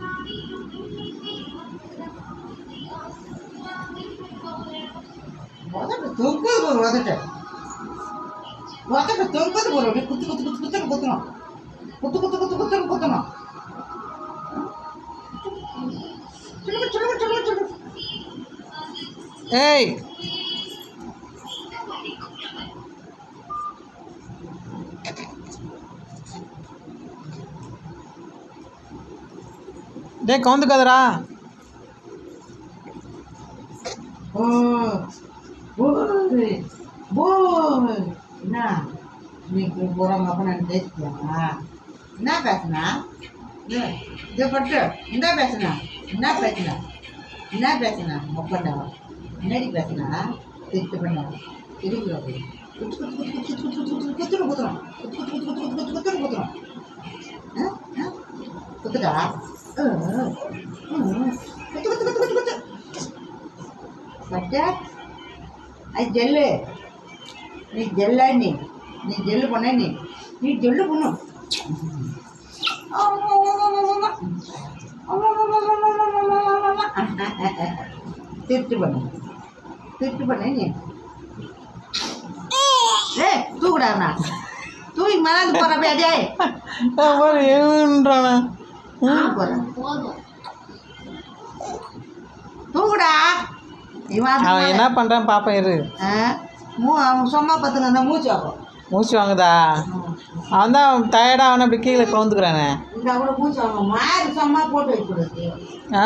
உதட்டு தொங்குது ஒரு உதட்டு உதட்டு தொங்குது ஒரு அப்படியே குத்து குத்து குத்து குத்துன்னு குத்தணும் குத்து குத்து குத்து குத்துன்னு குத்தணும் சொல்லுங்க சொல்லுங்க சொல்லுங்க சொல்லுங்க ஏய் டேய் கவுந்துக்காதடா ஓ போய் போய் என்ன இன்னைக்கு போகிறாங்க அப்போ நான் பேசிக்கலாம் என்ன பேசுனா இதை பட்டு என்ன பேசுனா என்ன பேசுனா என்ன பேசுனா ஒப்பண்டா முன்னாடி பேசுனா திருட்டு பண்ணா திருப்பி குத்து குத்து குத்து குத்து குத்து குத்து குத்துறோம் குத்து குத்து குத்து குத்து குத்து குத்து குத்துறோம் ஆ ஆ குத்துடா ஆ, ஆ, ஆ. குத்து குத்து குத்து குத்து குத்து பட்டா அது ஜெல்லு நீ ஜெல்லா நீ நீ ஜெல்லு பண்ண நீ நீ ஜெல்லு பண்ணும் திருட்டு பண்ணு திருட்டு பண்ண நீ ஏ தூக்குடாண்ணா தூக்கி மறந்து போற அப்படியே பாரு எழுன்றானே போறேன் தூக்குடா இவன் அவன் என்ன பண்ணுறான் பாப்பா இரு ஆ, மூ அவன் சும்மா பார்த்துங்க மூச்சு ஆகும் மூச்சு வாங்குதா அவன் தான் டயர்டாக அவனை அப்படி கீழே கவுந்துக்கிறானே இந்த கூட மூச்சு ஆகும் மாறி சும்மா போட்டு வைக்கூடாது ஆ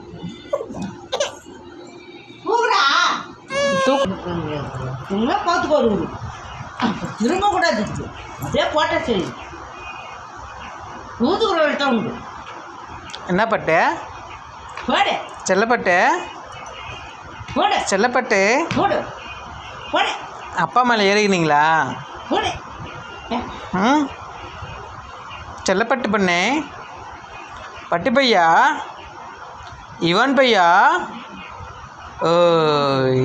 தூக்குடா தூக்கு சும்மா பார்த்துக்கோ ஒரு திரும்ப கூடாது இது. அப்படியே போட்டா சரி தூத்துக்குள்ள தான் உண்டு என்ன பட்டு போடு செல்லப்பட்டு போடு செல்லப்பட்டு போடு போடு அப்பா மேலே ஏறிக்கினீங்களா போடு ஏ, ம் செல்லப்பட்டு பண்ணே பட்டி பையா இவன் பையா ஓய்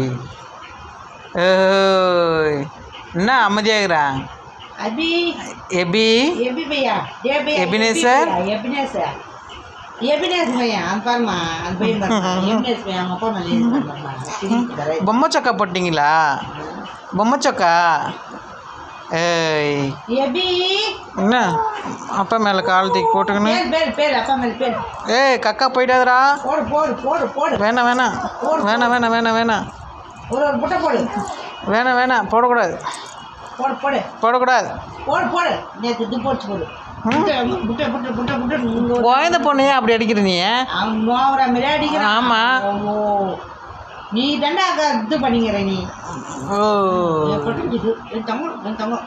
ஓய் என்ன அமைதியாகிறான் அபி எபி எபி பையா ஏ பையா எபினேசர்? எபினேசர் எபினேஸ் பையன் அந்த பாருமா அந்த பையன் பாருமா எபினேஸ் பையன் அவங்க அப்பா மேலே ஏறி பாருமா. திருப்பி தரேன். பொம்மை சொக்கா போட்டிங்களா பொம்மை சொக்கா ஏய் எபி என்ன அப்பா மேலே கால் தூக்கி போட்டுக்கணும் பேர் பேர் பேர் அப்பா மேலே பேர் ஏய் கக்கா போயிட்டாதரா போடு போடு போடு போடு வேணாம் வேணாம் வேணாம் வேணாம் வேணாம் வேணாம் ஒரு ஒரு புட்டை போடு வேணாம் வேணாம் போடக்கூடாது போடு போடு போடக்கூடாது போடு போடு நேற்று இது போட்டு போடு புட்டை புட்டை புட்டை புட்டை புட்டை இங்க ஒரு- குழந்த பொண்ணையே அப்படி அடிக்கிற நீ அவன் நோவரா மாதிரி அடிக்கிறான் ஆமா. ஓ, நீ தாண்டா அங்க இது பண்ணிக்கிற நீ ஓ என் பொட்டு இது என் தங்கம் என் தங்கம்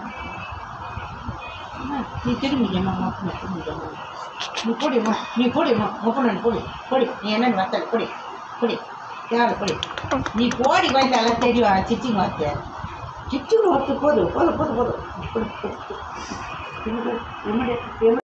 அம்மா, நீ திரும்பிக்கம்மா திரும்பிக்கம்மா நீ போடிம்மா நீ போடிம்மா ஒப்பன போடி போடி நீ என்னன்னு வத்தல் போடி போடி யார் போடி நீ போடி கொஞ்சம் எல்லாம் தெரியும் சிச்சிங் வார்த்தை சிச்சிங் வார்த்தை போது போது போது போது போடு, போடு, போடு. என்னடி, என்னடி, என்னடி?